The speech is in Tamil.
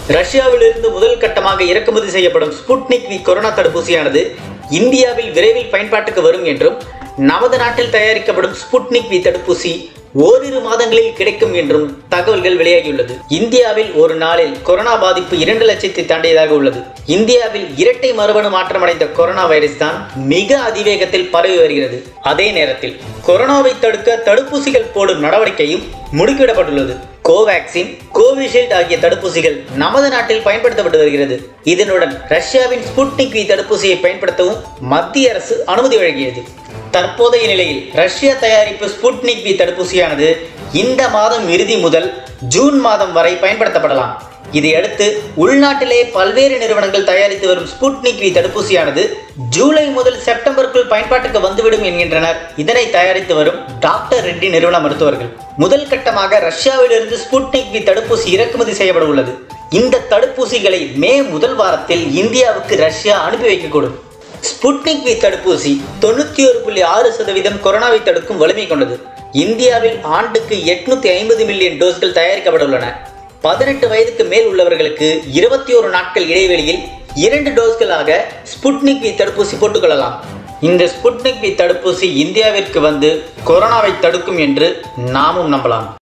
ரஷ்யாவிலிருந்து முதல் கட்டமாக இறக்குமதி செய்யப்படும் ஸ்புட்னிக் வி கொரோனா தடுப்பூசியானது இந்தியாவில் விரைவில் பயன்பாட்டுக்கு வரும் என்றும் நமது நாட்டில் தயாரிக்கப்படும் ஸ்புட்னிக் வி தடுப்பூசி ஓரிரு மாதங்களில் கிடைக்கும் என்றும் தகவல்கள் வெளியாகியுள்ளது இந்தியாவில் ஒரு நாளில் கொரோனா பாதிப்பு இரண்டு லட்சத்தை தாண்டியதாக உள்ளது இந்தியாவில் இரட்டை மரபணு மாற்றமடைந்த கொரோனா வைரஸ் தான் மிக அதிவேகத்தில் பரவி வருகிறது அதே நேரத்தில் கொரோனாவை தடுக்க தடுப்பூசிகள் போடும் நடவடிக்கையும் முடுக்கிவிடப்பட்டுள்ளது கோவேக்சின் கோவிஷீல்டு ஆகிய தடுப்பூசிகள் நமது நாட்டில் பயன்படுத்தப்பட்டு வருகிறது இதனுடன் ரஷ்யாவின் ஸ்புட்னிக் வி தடுப்பூசியை பயன்படுத்தவும் மத்திய அரசு அனுமதி வழங்கியது தற்போதைய நிலையில் ரஷ்யா தயாரிப்பு ஸ்புட்னிக் வி தடுப்பூசியானது இந்த மாதம் இறுதி முதல் ஜூன் மாதம் வரை பயன்படுத்தப்படலாம் இதையடுத்து உள்நாட்டிலே பல்வேறு நிறுவனங்கள் தயாரித்து வரும் ஸ்புட்னிக் வி தடுப்பூசியானது ஜூலை முதல் செப்டம்பருக்குள் பயன்பாட்டுக்கு வந்துவிடும் என்கின்றனர் இதனை தயாரித்து வரும் டாக்டர் ரெட்டி நிறுவன மருத்துவர்கள் முதல் கட்டமாக ரஷ்யாவிலிருந்து ஸ்புட்னிக் வி தடுப்பூசி இறக்குமதி செய்யப்பட உள்ளது இந்த தடுப்பூசிகளை மே முதல் வாரத்தில் இந்தியாவுக்கு ரஷ்யா அனுப்பி வைக்கக்கூடும் ஸ்புட்னிக் வி தடுப்பூசி தொண்ணூத்தி ஒரு புள்ளி ஆறு சதவீதம் கொரோனாவை தடுக்கும் வலிமை கொண்டது இந்தியாவில் ஆண்டுக்கு எட்நூத்தி ஐம்பது மில்லியன் டோஸ்கள் தயாரிக்கப்பட உள்ளன பதினெட்டு வயதுக்கு மேல் உள்ளவர்களுக்கு இருபத்தி ஒரு நாட்கள் இடைவெளியில் இரண்டு டோஸ்களாக ஸ்புட்னிக் வி தடுப்பூசி போட்டுக்கொள்ளலாம் இந்த ஸ்புட்னிக் வி தடுப்பூசி இந்தியாவிற்கு வந்து கொரோனாவை தடுக்கும் என்று நாமும் நம்பலாம்